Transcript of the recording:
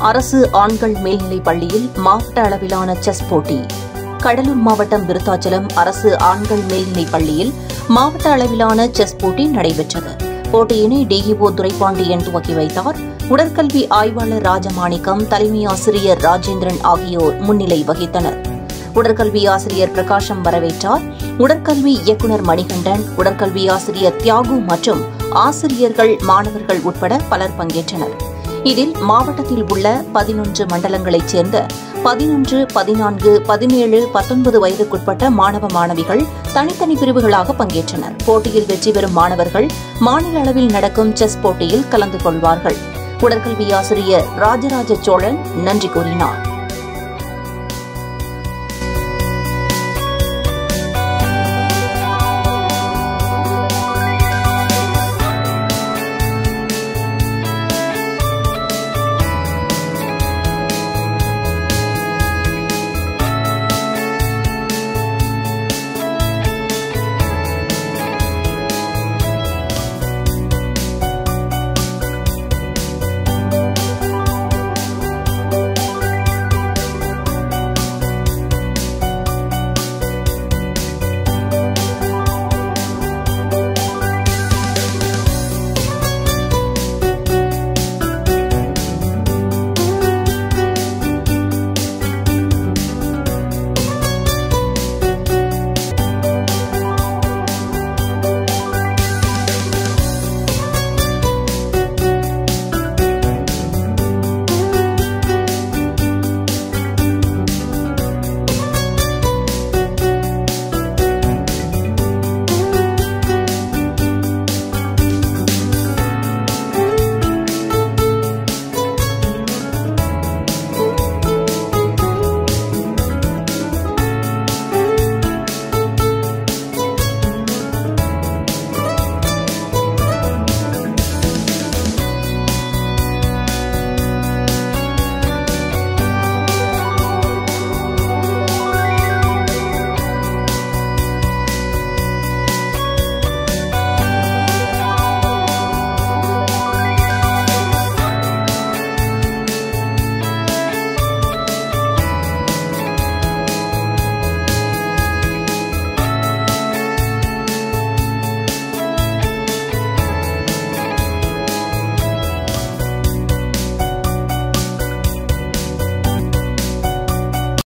அரசு ஆண்கள் மேல்நிலைப் பள்ளியில் மாவட்ட அளவிலான செஸ் போட்டி கடலூர் மாவட்டம் விருத்தாச்சலம் அரசு ஆண்கள் மேல்நிலைப் பள்ளியில் மாவட்ட அளவிலான செஸ் போட்டி நடைபெற்றது போட்டியினை டிஇஓ துரைபாண்டியன் துவக்கி வைத்தார் உடற்கல்வி ஆய்வாளர் ராஜமாணிக்கம் தலைமை ஆசிரியர் ராஜேந்திரன் ஆகியோர் முன்னிலை வகித்தனர் உடற்கல்வி ஆசிரியர் பிரகாஷம் வரவேற்றார் உடற்கல்வி இயக்குநர் மணிகண்டன் உடற்கல்வி ஆசிரியர் தியாகு மற்றும் ஆசிரியர்கள் மாணவர்கள் உட்பட பலர் பங்கேற்றனர் இதில் மாவட்டத்தில் உள்ள பதினொன்று மண்டலங்களைச் சேர்ந்த பதினொன்று பதினான்கு பதினேழு பத்தொன்பது வயதுக்குட்பட்ட மாணவ மாணவிகள் தனித்தனி பிரிவுகளாக பங்கேற்றனர் போட்டியில் வெற்றி பெறும் மாணவர்கள் மாநில அளவில் நடக்கும் செஸ் போட்டியில் கலந்து கொள்வார்கள் உடற்கல்வி ஆசிரியர் ராஜராஜ சோழன் நன்றி கூறினார்